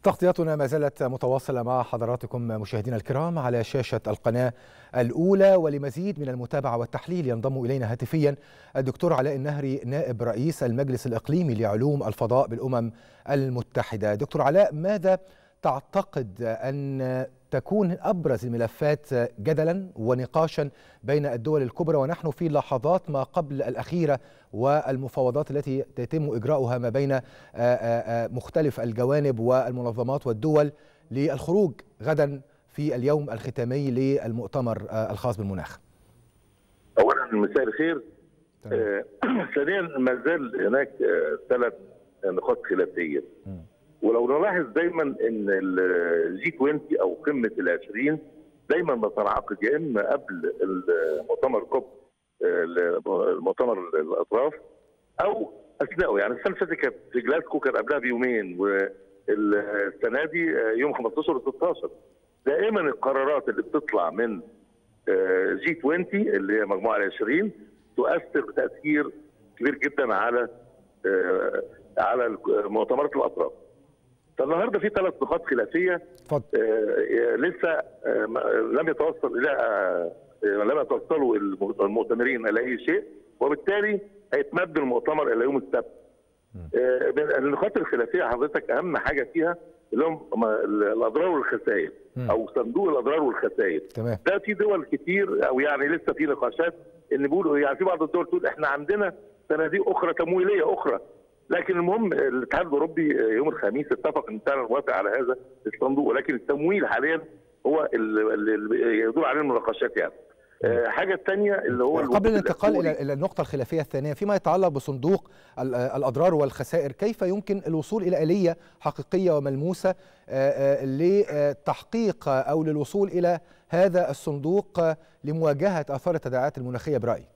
تغطياتنا ما زالت متواصلة مع حضراتكم مشاهدينا الكرام على شاشة القناة الأولى ولمزيد من المتابعة والتحليل ينضم إلينا هاتفيا الدكتور علاء النهري نائب رئيس المجلس الإقليمي لعلوم الفضاء بالأمم المتحدة دكتور علاء ماذا تعتقد أن تكون أبرز الملفات جدلا ونقاشا بين الدول الكبرى ونحن في لحظات ما قبل الأخيرة والمفاوضات التي يتم إجراؤها ما بين مختلف الجوانب والمنظمات والدول للخروج غدا في اليوم الختامي للمؤتمر الخاص بالمناخ أولا مساء الخير ثانيا ما زال هناك ثلاث نقاط خلافيه ولو نلاحظ دايما ان الجي 20 او قمه ال20 دايما بتنعقد يا اما قبل المؤتمر كوب المؤتمر الاطراف او اثناءه يعني السنه اللي فاتت كانت في جلاسكو كان قبلها بيومين والسنه دي يوم 15 و 16 دائما القرارات اللي بتطلع من جي 20 اللي هي مجموعه ال 20 تؤثر تاثير كبير جدا على على مؤتمرات الاطراف. فالنهارده في ثلاث نقاط خلافيه اتفضل آه لسه آه لم يتوصل الى آه لم يتوصلوا المؤتمرين الى اي شيء وبالتالي هيتمد المؤتمر الى يوم السبت. النقاط الخلافيه حضرتك اهم حاجه فيها اللي هم الاضرار والخسائر او صندوق الاضرار والخسائر. تمام ده في دول كتير او يعني لسه في نقاشات ان بيقولوا يعني في بعض الدول تقول احنا عندنا صناديق اخرى تمويليه اخرى لكن المهم الاتحاد الاوروبي يوم الخميس اتفق ان فعلا وافق على هذا الصندوق ولكن التمويل حاليا هو اللي يدور عليه المناقشات يعني. حاجه الثانيه اللي هو قبل الانتقال الى الى النقطه الخلافيه الثانيه فيما يتعلق بصندوق الاضرار والخسائر كيف يمكن الوصول الى اليه حقيقيه وملموسه لتحقيق او للوصول الى هذا الصندوق لمواجهه اثار التداعيات المناخيه برايك؟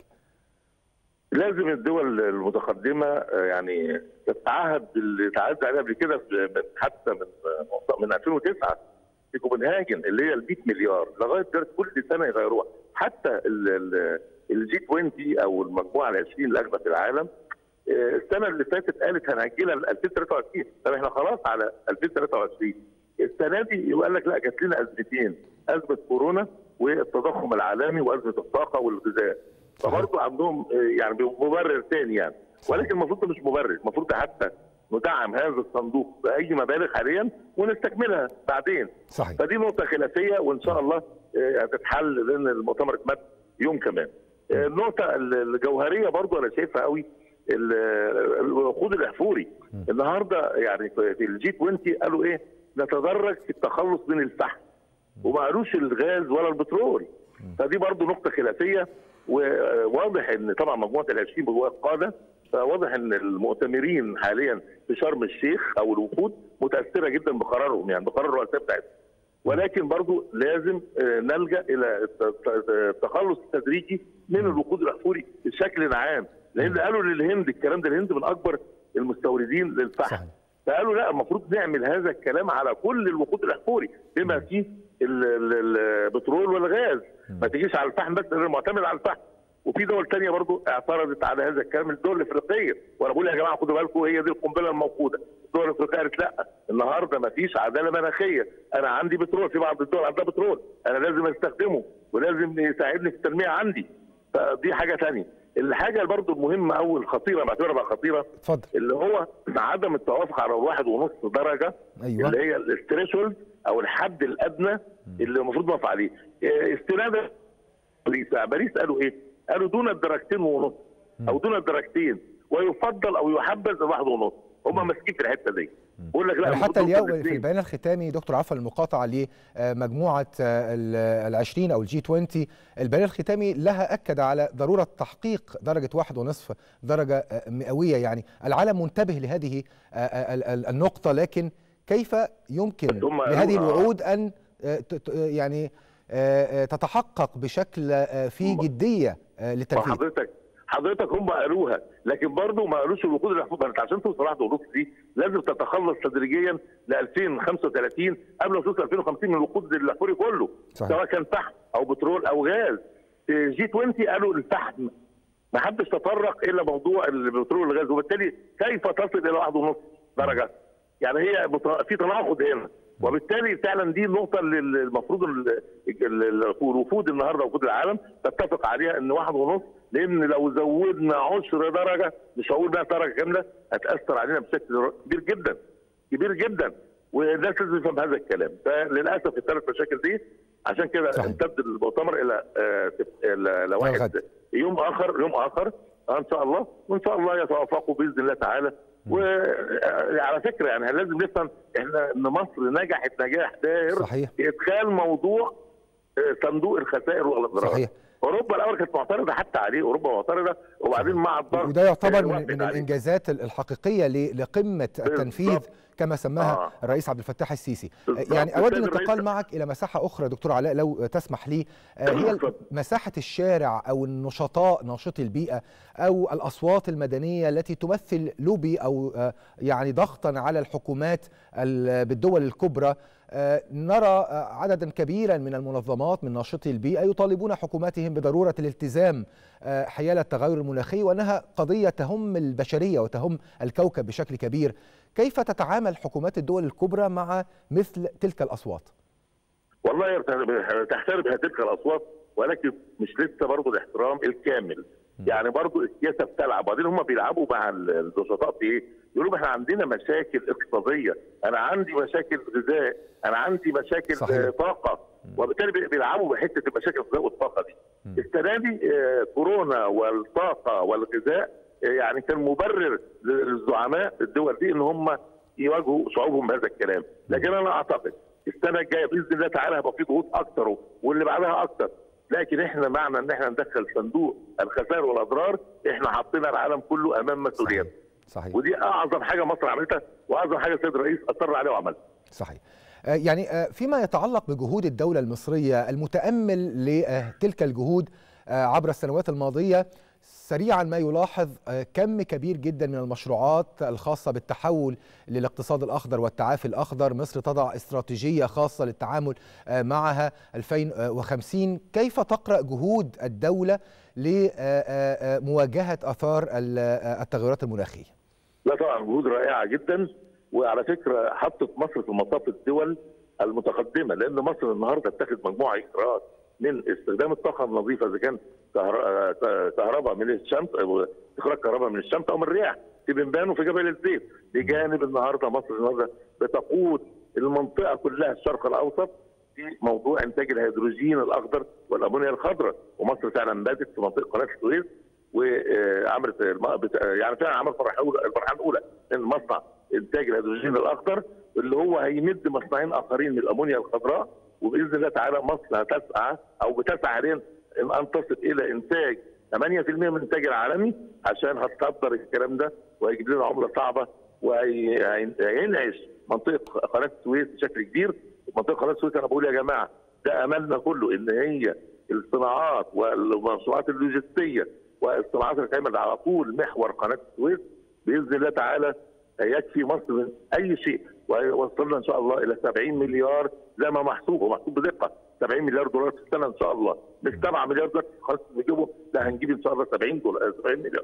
لازم الدول المتقدمه يعني تتعهد باللي تعهدت عليه قبل كده حتى من من 2009 في كوبنهاجن اللي هي ال 100 مليار لغايه دلوقتي كل سنه يغيروها حتى الجي 20 او المجموعه ال 20 الاغنى في العالم السنه اللي فاتت قالت هنأجلها ل 2023 طب احنا خلاص على 2023 السنه دي يقول لك لا جات لنا ازمتين ازمه كورونا والتضخم العالمي وازمه الطاقه والغذاء فبرضه عندهم يعني مبرر ثاني يعني ولكن المفروض ده مش مبرر المفروض حتى ندعم هذا الصندوق باي مبالغ حاليا ونستكملها بعدين صحيح فدي نقطه خلافيه وان شاء الله هتتحل لان المؤتمر اتمد يوم كمان النقطه الجوهريه برضه انا شايفها قوي الوقود الاحفوري النهارده يعني في الجي 20 قالوا ايه نتدرج في التخلص من الفحم وما قالوش الغاز ولا البترول فدي برضه نقطه خلافيه وواضح ان طبعا مجموعه ال20 جواها القاده فواضح ان المؤتمرين حاليا في شرم الشيخ او الوفود متاثره جدا بقرارهم يعني بقرار الرؤساء بتاعتهم ولكن برضو لازم نلجا الى التخلص التدريجي من الوقود الاحفوري بشكل عام لان قالوا للهند الكلام ده الهند من اكبر المستوردين للفحم فقالوا لا المفروض نعمل هذا الكلام على كل الوقود الاحفوري بما فيه البترول والغاز ما تجيش على الفحم بس لان معتمد على الفحم وفي دول ثانيه برضو اعترضت على هذا الكلام الدول الافريقيه وانا بقول يا جماعه خدوا بالكم هي دي القنبله الموقوده الدول الافريقيه قالت لا النهارده ما فيش عداله مناخيه انا عندي بترول في بعض الدول عندها بترول انا لازم استخدمه ولازم يساعدني في التنميه عندي فدي حاجه ثانيه الحاجه برضو المهمه او الخطيره بعتبرها بقى خطيره اتفضل اللي هو عدم التوافق على الواحد ونص درجه أيوة. اللي هي الثريشولد او الحد الادنى اللي المفروض نقف عليه استنادا باريس باريس قالوا ايه؟ قالوا دون الدرجتين ونص او دون الدرجتين ويفضل او يحبذ الواحد ونص هم ماسكين في الحته دي بقول لك لا حتى اليوم في البيان الختامي دكتور عفوا المقاطعه لمجموعه ال 20 او الجي 20 البيان الختامي لها اكد على ضروره تحقيق درجه واحد ونصف درجه مئويه يعني العالم منتبه لهذه النقطه لكن كيف يمكن لهذه الوعود ان يعني تتحقق بشكل فيه جديه للتنفيذ حضرتك حضرتك هم قالوها لكن برضه ما قالوش الوقود الاحفوري انت عشان توصل واحد ونص دي لازم تتخلص تدريجيا ل 2035 قبل ما توصل 2050 من الوقود الاحفوري كله صحيح. سواء كان فحم او بترول او غاز في جي 20 قالوا الفحم ما حدش تطرق الى موضوع البترول والغاز وبالتالي كيف تصل الى واحد ونص درجه يعني هي مت- في تناقض هنا وبالتالي فعلا دي النقطه اللي المفروض ال- ال- ال- الوفود النهارده وفود العالم تتفق عليها ان واحد ونص لان لو زودنا عشر درجه مش هقول بقى درجه كامله هتاثر علينا بشكل كبير جدا كبير جدا والناس لازم تفهم هذا الكلام فللاسف الثلاث مشاكل دي عشان كده صحيح. امتد المؤتمر الى آه، الى إلى واحد الغد. يوم اخر يوم اخر آه، ان شاء الله وان شاء الله يتوافقوا باذن الله تعالى وعلى فكره يعني لازم نفهم احنا ان مصر نجحت نجاح باهر صحيح. في ادخال موضوع آه، صندوق الخسائر والاضرار صحيح. اوروبا الاول كانت معترضه حتى عليه اوروبا معترضه وبعدين مع الضغط وده يعتبر آه، من, وافقت من عليه. الانجازات الحقيقيه ل- لقمه التنفيذ كما سماها آه. الرئيس عبد الفتاح السيسي بالضبط. يعني اود السيد الانتقال الرئيس- معك الى مساحه اخرى دكتور علاء لو تسمح لي آه، هي اتفضل. مساحه الشارع او النشطاء ناشطي البيئه او الاصوات المدنيه التي تمثل لوبي او آه، يعني ضغطا على الحكومات ال- بالدول الكبرى آه، نرى آه، عددا كبيرا من المنظمات من ناشطي البيئه يطالبون حكوماتهم بضروره الالتزام آه، حيال التغير المناخي وانها قضيه تهم البشريه وتهم الكوكب بشكل كبير كيف تتعامل حكومات الدول الكبرى مع مثل تلك الاصوات والله تحترم تلك الاصوات ولكن مش لسه برضه الاحترام الكامل يعني برضه السياسه بتلعب وبعدين هم بيلعبوا مع النشطاء في ايه؟ يقولوا احنا عندنا مشاكل اقتصاديه، انا عندي مشاكل غذاء، انا عندي مشاكل صحيح. آه، طاقه وبالتالي بي- بيلعبوا بحته المشاكل الغذاء والطاقه دي. السنه دي آه، كورونا والطاقه والغذاء آه، يعني كان مبرر للزعماء الدول دي ان هم يواجهوا شعوبهم بهذا الكلام، لكن انا اعتقد السنه الجايه باذن الله تعالى هيبقى في ضغوط اكتر واللي بعدها اكتر لكن احنا معنى ان احنا ندخل صندوق الخسائر والاضرار احنا حطينا العالم كله امام مسؤوليات صحيح ودي اعظم حاجه مصر عملتها واعظم حاجه السيد الرئيس اصر عليها وعملها صحيح آه، يعني آه، فيما يتعلق بجهود الدولة المصرية المتأمل لتلك الجهود آه، عبر السنوات الماضية سريعا ما يلاحظ آه، كم كبير جدا من المشروعات الخاصة بالتحول للاقتصاد الأخضر والتعافي الأخضر مصر تضع استراتيجية خاصة للتعامل آه، معها 2050 كيف تقرأ جهود الدولة لمواجهة أثار ال- آه، التغيرات المناخية لا طبعا جهود رائعه جدا وعلى فكره حطت مصر في مصاف الدول المتقدمه لان مصر النهارده اتخذ مجموعه اجراءات من استخدام الطاقه النظيفه اذا كان كهر- آه، كهرباء من الشمس أو استخراج كهرباء من الشمس او من الرياح في بنبان وفي جبل الزيت بجانب النهارده مصر النهارده بتقود المنطقه كلها الشرق الاوسط في موضوع انتاج الهيدروجين الاخضر والامونيا الخضراء ومصر فعلا بدات في منطقه قناه السويس وعملت الم- بت- يعني فعلا عملت المرحله الاولى المرحله الاولى من مصنع انتاج الهيدروجين الاخضر اللي هو هيمد مصنعين اخرين من الامونيا الخضراء وباذن الله تعالى مصر هتسعى او بتسعى حاليا ان ان تصل الى انتاج 8% من الانتاج العالمي عشان هتصدر الكلام ده وهيجيب لنا عمله صعبه وهينعش منطقه قناه السويس بشكل كبير منطقه قناه السويس انا بقول يا جماعه ده املنا كله ان هي الصناعات والمشروعات اللوجستيه والصناعات اللي تعمل على طول محور قناه السويس باذن الله تعالى يكفي مصر من اي شيء ويوصلنا ان شاء الله الى 70 مليار زي ما محسوب ومحسوب بدقه 70 مليار دولار في السنه ان شاء الله مش 7 مليار دولار خلاص نجيبه لا هنجيب ان شاء الله 70 دولار 70 مليار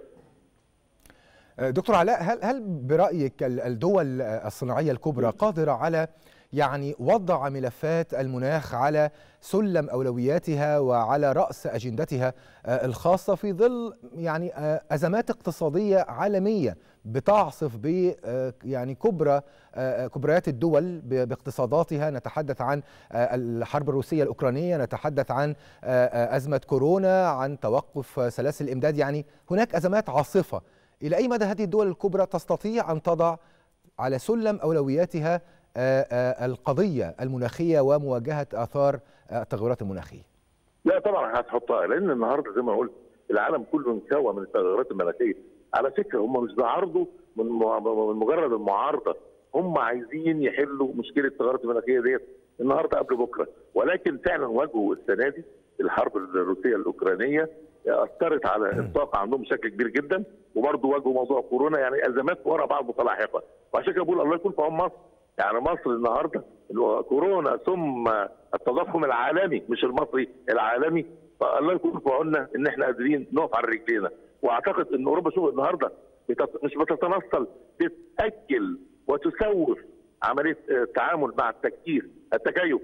دكتور علاء هل هل برايك ال- الدول الصناعيه الكبرى قادره على يعني وضع ملفات المناخ على سلم اولوياتها وعلى راس اجندتها آه، الخاصه في ظل يعني آه، ازمات اقتصاديه عالميه بتعصف ب آه، يعني كبرى آه، كبريات الدول ب- باقتصاداتها نتحدث عن آه، الحرب الروسيه الاوكرانيه نتحدث عن آه، آه، ازمه كورونا عن توقف آه، سلاسل الامداد يعني هناك ازمات عاصفه الى اي مدى هذه الدول الكبرى تستطيع ان تضع على سلم اولوياتها آه، آه، القضيه المناخيه ومواجهه اثار آه، التغيرات المناخيه لا طبعا هتحطها لان النهارده زي ما قلت العالم كله انكوى من التغيرات المناخيه على فكره هم مش بيعارضوا من م- من مجرد المعارضه هم عايزين يحلوا مشكله التغيرات المناخيه ديت النهارده قبل بكره ولكن فعلا واجهوا السنه دي الحرب الروسيه الاوكرانيه اثرت على الطاقه عندهم بشكل كبير جدا وبرضه واجهوا موضوع كورونا يعني ازمات ورا بعض متلاحقه وعشان كده بقول الله يكون في عون مصر يعني مصر النهارده كورونا ثم التضخم العالمي مش المصري العالمي فالله يكون في عوننا ان احنا قادرين نقف على رجلينا واعتقد ان اوروبا شوف النهارده بتت... مش بتتنصل بتاجل وتسوف عمليه التعامل مع التكييف التكيف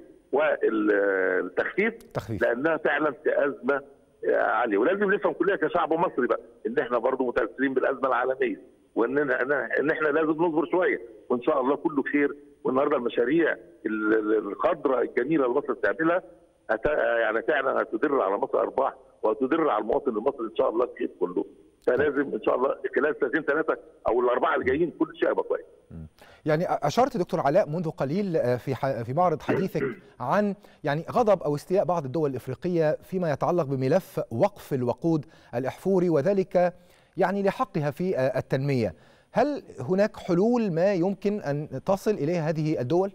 والتخفيف تخفيف. لانها فعلا في ازمه عاليه ولازم نفهم كلنا كشعب مصري بقى ان احنا برضه متاثرين بالازمه العالميه واننا ان احنا لازم نصبر شويه وان شاء الله كله خير والنهارده المشاريع الخضراء الجميله اللي مصر بتعملها هت... يعني فعلا هتدر على مصر ارباح وهتدر على المواطن المصري ان شاء الله الخير كله فلازم ان شاء الله خلال سنتين ثلاثه او الاربعه الجايين كل شيء هيبقى كويس. يعني اشرت دكتور علاء منذ قليل في في معرض حديثك عن يعني غضب او استياء بعض الدول الافريقيه فيما يتعلق بملف وقف الوقود الاحفوري وذلك يعني لحقها في التنميه. هل هناك حلول ما يمكن ان تصل اليها هذه الدول؟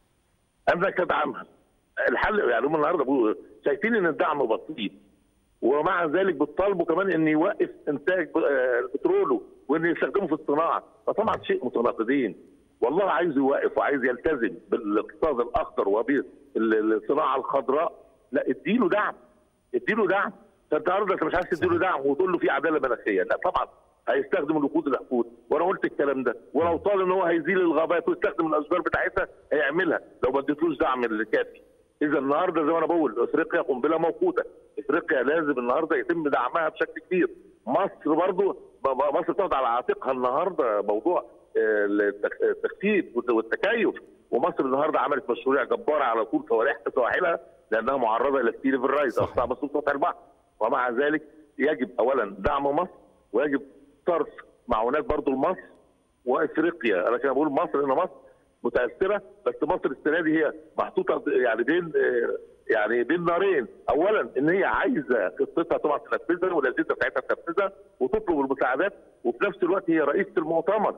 انا كدعمها الحل يعني هم النهارده شايفين ان الدعم بسيط ومع ذلك بتطالبوا كمان ان يوقف انتاج بتروله وان يستخدمه في الصناعه فطبعا شيء متناقضين والله عايز يوقف وعايز يلتزم بالاقتصاد الاخضر وبالصناعه الخضراء لا اديله دعم اديله دعم فانت النهارده انت مش عايز تديله دعم وتقول له في عداله مناخيه لا طبعا هيستخدم الوقود الحقود وانا قلت الكلام ده ولو طال ان هو هيزيل الغابات ويستخدم الاشجار بتاعتها هيعملها لو ما اديتلوش دعم الكافي اذا النهارده زي ما انا بقول افريقيا قنبله موقوته افريقيا لازم النهارده يتم دعمها بشكل كبير مصر برضو مصر بتاخد على عاتقها النهارده موضوع التخفيف والتكيف ومصر النهارده عملت مشروع جبار على طول سواحلها لانها معرضه الى ستيل الرايز او صعب سطح البحر ومع ذلك يجب اولا دعم مصر ويجب صرف معونات برضو لمصر وافريقيا انا كده بقول مصر ان مصر متاثره بس مصر السنه دي هي محطوطه يعني بين يعني بين نارين اولا ان هي عايزه خطتها طبعا تنفذها والاجهزه بتاعتها تنفذها وتطلب المساعدات وفي نفس الوقت هي رئيسه المؤتمر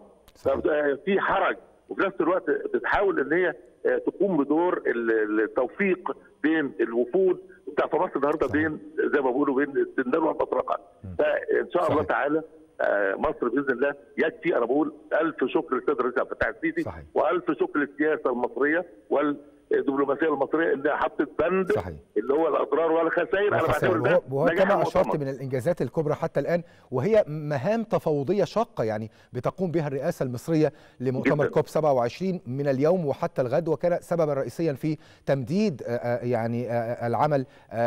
في حرج وفي نفس الوقت بتحاول ان هي تقوم بدور التوفيق بين الوفود بتاع مصر النهارده بين زي ما بيقولوا بين السندان والمطرقه فان شاء الله تعالى مصر باذن الله يكفي انا بقول الف شكر للسيد الرئيس عبد الفتاح السيسي والف شكر للسياسه المصريه والدبلوماسيه المصريه اللي حطت بند صحيح. اللي هو الاضرار والخسائر انا بعتبر ده وهو كما اشرت من الانجازات الكبرى حتى الان وهي مهام تفاوضيه شاقه يعني بتقوم بها الرئاسه المصريه لمؤتمر كوب 27 من اليوم وحتى الغد وكان سببا رئيسيا في تمديد يعني العمل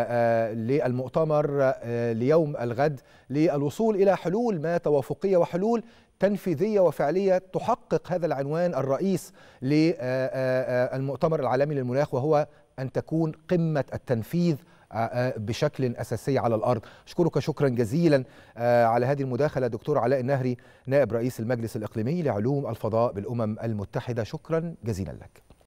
للمؤتمر ليوم الغد للوصول الى حلول ما توافقيه وحلول تنفيذيه وفعليه تحقق هذا العنوان الرئيس للمؤتمر العالمي للمناخ وهو ان تكون قمه التنفيذ بشكل اساسي على الارض اشكرك شكرا جزيلا على هذه المداخله دكتور علاء النهري نائب رئيس المجلس الاقليمي لعلوم الفضاء بالامم المتحده شكرا جزيلا لك